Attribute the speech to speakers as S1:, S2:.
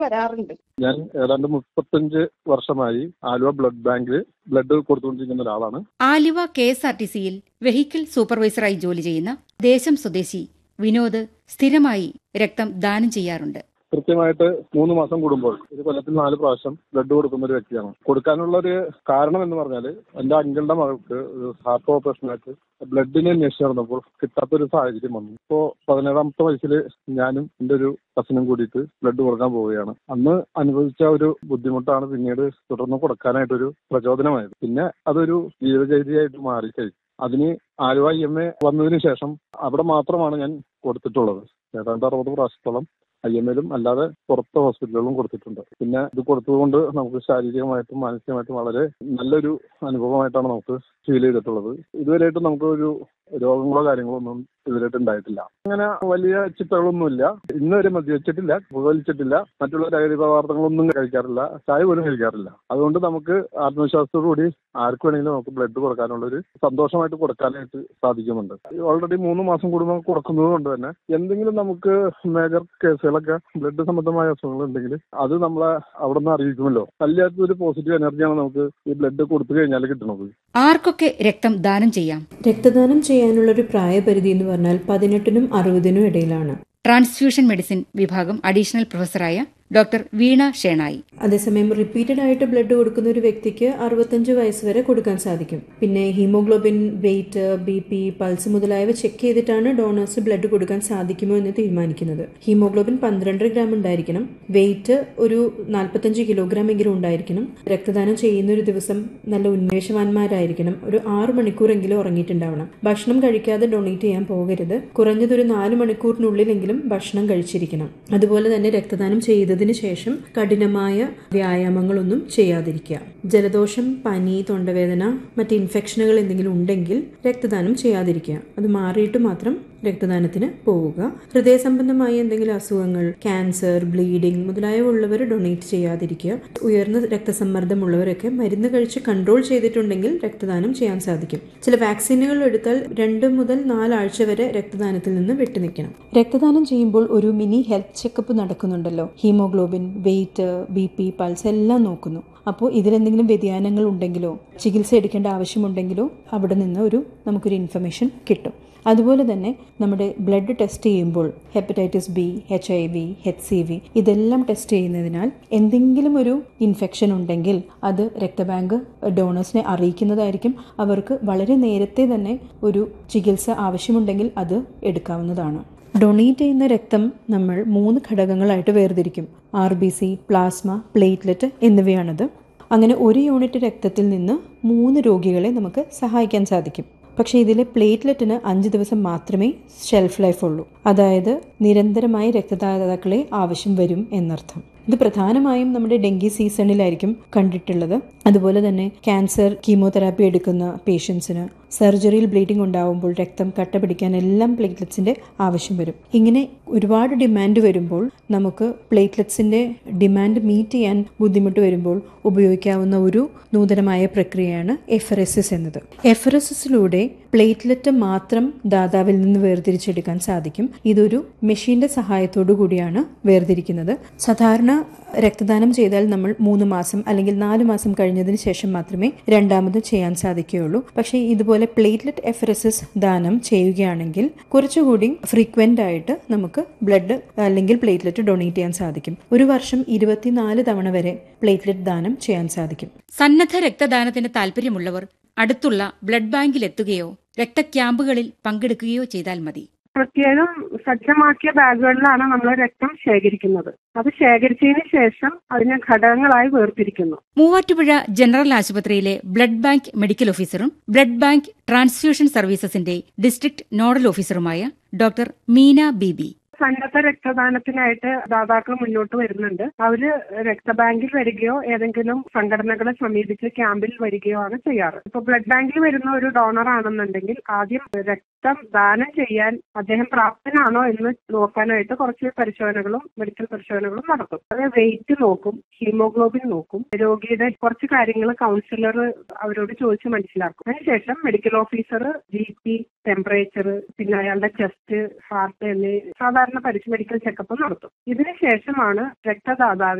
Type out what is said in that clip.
S1: വരാറുണ്ട്
S2: ഞാൻ ഏതാണ്ട് മുപ്പത്തഞ്ച് വർഷമായി ആലുവ ബ്ലഡ് ബാങ്കിൽ ബ്ലഡ് കൊടുത്തുകൊണ്ടിരിക്കുന്ന ഒരാളാണ്
S3: Aluva K S R T സിയിൽ വെഹിക്കിൾ സൂപ്പർവൈസറായി ജോലി ചെയ്യുന്ന ദേശം സ്വദേശി വിനോദ് സ്ഥിരമായി രക്തം ദാനം ചെയ്യാറുണ്ട്
S2: കൃത്യമായിട്ട് മൂന്ന് മാസം കൂടുമ്പോൾ ഒരു കൊല്ലത്തിൽ നാല് പ്രാവശ്യം ബ്ലഡ് കൊടുക്കുന്ന ഒരു വ്യക്തിയാണ് കൊടുക്കാനുള്ള ഒരു കാരണം എന്ന് പറഞ്ഞാൽ എന്റെ അങ്കിളുടെ മകൾക്ക് ഒരു ഹാർട്ട് ഓപ്പറേഷനായിട്ട് ബ്ലഡിനെ അന്വേഷിച്ച് നടന്നപ്പോൾ കിട്ടാത്തൊരു സാഹചര്യം വന്നു ഇപ്പോൾ പതിനേഴാമത്തെ വയസ്സിൽ ഞാനും എൻ്റെ ഒരു കസിനും കൂടിയിട്ട് ബ്ലഡ് കൊടുക്കാൻ പോവുകയാണ് അന്ന് അനുഭവിച്ച ഒരു ബുദ്ധിമുട്ടാണ് പിന്നീട് തുടർന്ന് കൊടുക്കാനായിട്ടൊരു പ്രചോദനമായത് പിന്നെ അതൊരു ജീവിതചര്യയായിട്ട് മാറിക്കഴിഞ്ഞു അതിന് ആലുവ ഇ എം എ വന്നതിന് ശേഷം അവിടെ മാത്രമാണ് ഞാൻ കൊടുത്തിട്ടുള്ളത് ഏതാണ്ട് അറുപത് പ്രാവശ്യത്തോളം ഐ എം എല്ലും അല്ലാതെ പുറത്തെ ഹോസ്പിറ്റലുകളിലും കൊടുത്തിട്ടുണ്ട് പിന്നെ ഇത് കൊടുത്തതുകൊണ്ട് നമുക്ക് ശാരീരികമായിട്ടും മാനസികമായിട്ടും വളരെ നല്ലൊരു അനുഭവമായിട്ടാണ് നമുക്ക് ഫീൽ ചെയ്തിട്ടുള്ളത് ഇതുവരെയായിട്ടും നമുക്ക് ഒരു രോഗങ്ങളോ കാര്യങ്ങളോ ഒന്നും ഇതുവരെയായിട്ട് ഉണ്ടായിട്ടില്ല അങ്ങനെ വലിയ ചിട്ടകളൊന്നുമില്ല ഇന്ന് വരെ മദ്യവെച്ചിട്ടില്ല പുകവലിച്ചിട്ടില്ല മറ്റുള്ള ലഹരി പദാർത്ഥങ്ങളൊന്നും കഴിക്കാറില്ല ചായ പോലും കഴിക്കാറില്ല അതുകൊണ്ട് നമുക്ക് ആത്മവിശ്വാസത്തോടു കൂടി ആർക്ക് വേണമെങ്കിലും നമുക്ക് ബ്ലഡ് കൊടുക്കാനുള്ള ഒരു സന്തോഷമായിട്ട് കൊടുക്കാനായിട്ട് സാധിക്കുന്നുണ്ട് ഓൾറെഡി മൂന്ന് മാസം കൂടുമ്പോൾ കൊടുക്കുന്നത് കൊണ്ട് തന്നെ എന്തെങ്കിലും നമുക്ക് മേജർ കേസുകളൊക്കെ ബ്ലഡ് സംബന്ധമായ അസുഖങ്ങൾ ഉണ്ടെങ്കിൽ അത് നമ്മളെ അവിടെ നിന്ന് അറിയിക്കുമല്ലോ വല്ലാത്തൊരു പോസിറ്റീവ് എനർജിയാണ് നമുക്ക് ഈ ബ്ലഡ് കൊടുത്തു കഴിഞ്ഞാൽ കിട്ടുന്നത്
S3: ആർക്കൊക്കെ രക്തം ദാനം ചെയ്യാം
S4: രക്തദാനം ചെയ്യാനുള്ള ഒരു പ്രായപരിധി എന്ന് പറഞ്ഞാൽ പതിനെട്ടിനും അറുപതിനും ഇടയിലാണ്
S3: ട്രാൻസ്ഫ്യൂഷൻ മെഡിസിൻ വിഭാഗം അഡീഷണൽ പ്രൊഫസറായ ഡോക്ടർ വീണ ഷേണായി
S4: അതേസമയം റിപ്പീറ്റഡ് ആയിട്ട് ബ്ലഡ് കൊടുക്കുന്ന ഒരു വ്യക്തിക്ക് അറുപത്തഞ്ച് വയസ്സ് വരെ കൊടുക്കാൻ സാധിക്കും പിന്നെ haemoglobin weight B P pulse മുതലായവ ചെക്ക് ചെയ്തിട്ടാണ് ഡോണേഴ്സ് ബ്ലഡ് കൊടുക്കാൻ സാധിക്കുമോ എന്ന് തീരുമാനിക്കുന്നത് ഹീമോഗ്ലോബിൻ പന്ത്രണ്ടര ഗ്രാം ഉണ്ടായിരിക്കണം വെയിറ്റ് ഒരു നാൽപ്പത്തഞ്ച് കിലോഗ്രാം എങ്കിലും ഉണ്ടായിരിക്കണം രക്തദാനം ചെയ്യുന്ന ഒരു ദിവസം നല്ല ഉന്മേഷവാന്മാരായിരിക്കണം ഒരു ആറ് മണിക്കൂറെങ്കിലും ഉറങ്ങിയിട്ടുണ്ടാവണം ഭക്ഷണം കഴിക്കാതെ ഡൊണേറ്റ് ചെയ്യാൻ പോകരുത് കുറഞ്ഞതൊരു നാല് മണിക്കൂറിനുള്ളിലെങ്കിലും ഭക്ഷണം കഴിച്ചിരിക്കണം അതുപോലെ തന്നെ രക്തദാനം ചെയ്തതിന് ശേഷം കഠിനമായ വ്യായാമങ്ങളൊന്നും ചെയ്യാതിരിക്കുക ജലദോഷം പനി തൊണ്ടവേദന മറ്റ് ഇൻഫെക്ഷനുകൾ എന്തെങ്കിലും ഉണ്ടെങ്കിൽ രക്തദാനം ചെയ്യാതിരിക്കുക അത് മാറിയിട്ട് മാത്രം രക്തദാനത്തിന് പോവുക ഹൃദയ സംബന്ധമായ എന്തെങ്കിലും അസുഖങ്ങൾ ക്യാൻസർ ബ്ലീഡിംഗ് മുതലായവ ഉള്ളവർ ഡൊണേറ്റ് ചെയ്യാതിരിക്കുക ഉയർന്ന രക്തസമ്മർദ്ദമുള്ളവരൊക്കെ മരുന്ന് കഴിച്ച് കൺട്രോൾ ചെയ്തിട്ടുണ്ടെങ്കിൽ രക്തദാനം ചെയ്യാൻ സാധിക്കും ചില വാക്സിനുകൾ എടുത്താൽ രണ്ട് മുതൽ നാലാഴ്ച വരെ രക്തദാനത്തിൽ നിന്ന് വിട്ടുനിൽക്കണം രക്തദാനം ചെയ്യുമ്പോൾ ഒരു മിനി ഹെൽത്ത് ചെക്കപ്പ് നടക്കുന്നുണ്ടല്ലോ haemoglobin weight B P pulse എല്ലാം നോക്കുന്നു അപ്പോൾ ഇതിലെന്തെങ്കിലും വ്യതിയാനങ്ങൾ ഉണ്ടെങ്കിലോ ചികിത്സ എടുക്കേണ്ട ആവശ്യമുണ്ടെങ്കിലോ അവിടെ നിന്ന് ഒരു നമുക്കൊരു ഇൻഫർമേഷൻ കിട്ടും അതുപോലെ തന്നെ നമ്മുടെ ബ്ലഡ് ടെസ്റ്റ് ചെയ്യുമ്പോൾ hepatitis B H I V H C V ഇതെല്ലാം ടെസ്റ്റ് ചെയ്യുന്നതിനാൽ എന്തെങ്കിലും ഒരു ഇൻഫെക്ഷൻ ഉണ്ടെങ്കിൽ അത് രക്തബാങ്ക് ഡോണേഴ്സിനെ അറിയിക്കുന്നതായിരിക്കും അവർക്ക് വളരെ നേരത്തെ തന്നെ ഒരു ചികിത്സ ആവശ്യമുണ്ടെങ്കിൽ അത് എടുക്കാവുന്നതാണ് ഡൊണേറ്റ് ചെയ്യുന്ന രക്തം നമ്മൾ മൂന്ന് ഘടകങ്ങളായിട്ട് വേർതിരിക്കും R B C plasma platelet എന്നിവയാണത് അങ്ങനെ ഒരു യൂണിറ്റ് രക്തത്തിൽ നിന്ന് മൂന്ന് രോഗികളെ നമുക്ക് സഹായിക്കാൻ സാധിക്കും പക്ഷേ ഇതിലെ പ്ലേറ്റ്ലെറ്റിന് അഞ്ച് ദിവസം മാത്രമേ ഷെൽഫ് ലൈഫ് ഉള്ളൂ അതായത് നിരന്തരമായി രക്തദാതാക്കളെ ആവശ്യം വരും എന്നർത്ഥം ഇത് പ്രധാനമായും നമ്മുടെ ഡെങ്കി സീസണിലായിരിക്കും കണ്ടിട്ടുള്ളത് അതുപോലെ തന്നെ ക്യാൻസർ കീമോതെറാപ്പി എടുക്കുന്ന പേഷ്യൻസിന് സർജറിയിൽ ബ്ലീഡിംഗ് ഉണ്ടാവുമ്പോൾ രക്തം കട്ട പിടിക്കാൻ എല്ലാം പ്ലേറ്റ്ലെറ്റ്സിന്റെ ആവശ്യം വരും ഇങ്ങനെ ഒരുപാട് ഡിമാൻഡ് വരുമ്പോൾ നമുക്ക് പ്ലേറ്റ്ലെറ്റ്സിന്റെ ഡിമാൻഡ് മീറ്റ് ചെയ്യാൻ ബുദ്ധിമുട്ട് വരുമ്പോൾ ഉപയോഗിക്കാവുന്ന ഒരു നൂതനമായ പ്രക്രിയയാണ് എഫറസിസ് എന്നത് എഫറസിസിലൂടെ പ്ലേറ്റ്ലെറ്റ് മാത്രം ദാതാവിൽ നിന്ന് വേർതിരിച്ചെടുക്കാൻ സാധിക്കും ഇതൊരു മെഷീന്റെ സഹായത്തോടു കൂടിയാണ് വേർതിരിക്കുന്നത് സാധാരണ രക്തദാനം ചെയ്താൽ നമ്മൾ മൂന്ന് മാസം അല്ലെങ്കിൽ നാല് മാസം കഴിഞ്ഞതിന് ശേഷം മാത്രമേ രണ്ടാമത് ചെയ്യാൻ സാധിക്കുകയുള്ളൂ പക്ഷേ ഇതുപോലെ പ്ലേറ്റ്ലെറ്റ് എഫറസിസ് ദാനം ചെയ്യുകയാണെങ്കിൽ കുറച്ചുകൂടി ഫ്രീക്വന്റ് ആയിട്ട് നമുക്ക് ബ്ലഡ് അല്ലെങ്കിൽ പ്ലേറ്റ്ലെറ്റ് ഡൊണേറ്റ് ചെയ്യാൻ സാധിക്കും ഒരു വർഷം ഇരുപത്തിനാല് തവണ വരെ പ്ലേറ്റ്ലെറ്റ് ദാനം ചെയ്യാൻ സാധിക്കും
S3: സന്നദ്ധ രക്തദാനത്തിന് താൽപര്യമുള്ളവർ അടുത്തുള്ള ബ്ലഡ് ബാങ്കിൽ എത്തുകയോ രക്തക്യാമ്പുകളിൽ പങ്കെടുക്കുകയോ ചെയ്താൽ മതി
S1: പ്രത്യേകം സജ്ജമാക്കിയ ബാഗുകളിലാണ് നമ്മൾ രക്തം ശേഖരിക്കുന്നത് അത് ശേഖരിച്ചതിന് ശേഷം അതിനെ ഘടകങ്ങളായി വേർതിരിക്കുന്നു
S3: മൂവാറ്റുപുഴ ജനറൽ ആശുപത്രിയിലെ ബ്ലഡ് ബാങ്ക് മെഡിക്കൽ ഓഫീസറും ബ്ലഡ് ബാങ്ക് ട്രാൻസ്ഫ്യൂഷൻ സർവീസസിന്റെ ഡിസ്ട്രിക്ട് നോഡൽ ഓഫീസറുമായ ഡോക്ടർ മീന ബീബി
S1: സന്നദ്ധ രക്തദാനത്തിനായിട്ട് ദാതാക്കൾ മുന്നോട്ട് വരുന്നുണ്ട് അവര് രക്തബാങ്കിൽ വരികയോ ഏതെങ്കിലും സംഘടനകളെ സമീപിച്ച് ക്യാമ്പിൽ വരികയോ ആണ് ചെയ്യാറ് ഇപ്പൊ ബ്ലഡ് ബാങ്കിൽ വരുന്ന ഒരു ഡോണർ ആണെന്നുണ്ടെങ്കിൽ ആദ്യം രക്തം ദാനം ചെയ്യാൻ അദ്ദേഹം പ്രാപ്തനാണോ എന്ന് നോക്കാനായിട്ട് കുറച്ച് പരിശോധനകളും മെഡിക്കൽ പരിശോധനകളും നടത്തും അത് വെയിറ്റ് നോക്കും ഹീമോഗ്ലോബിൻ നോക്കും രോഗിയുടെ കുറച്ച് കാര്യങ്ങൾ കൗൺസിലർ അവരോട് ചോദിച്ച് മനസ്സിലാക്കും അതിനുശേഷം medical officer B P temperature പിന്നെ അയാളുടെ ചെസ്റ്റ് ഹാർട്ട് എന്നീ സാധാരണ സാധാരണ പരിശ് മെഡിക്കൽ ചെക്കപ്പ് നടത്തും ഇതിനുശേഷമാണ് രക്തദാതാവിന്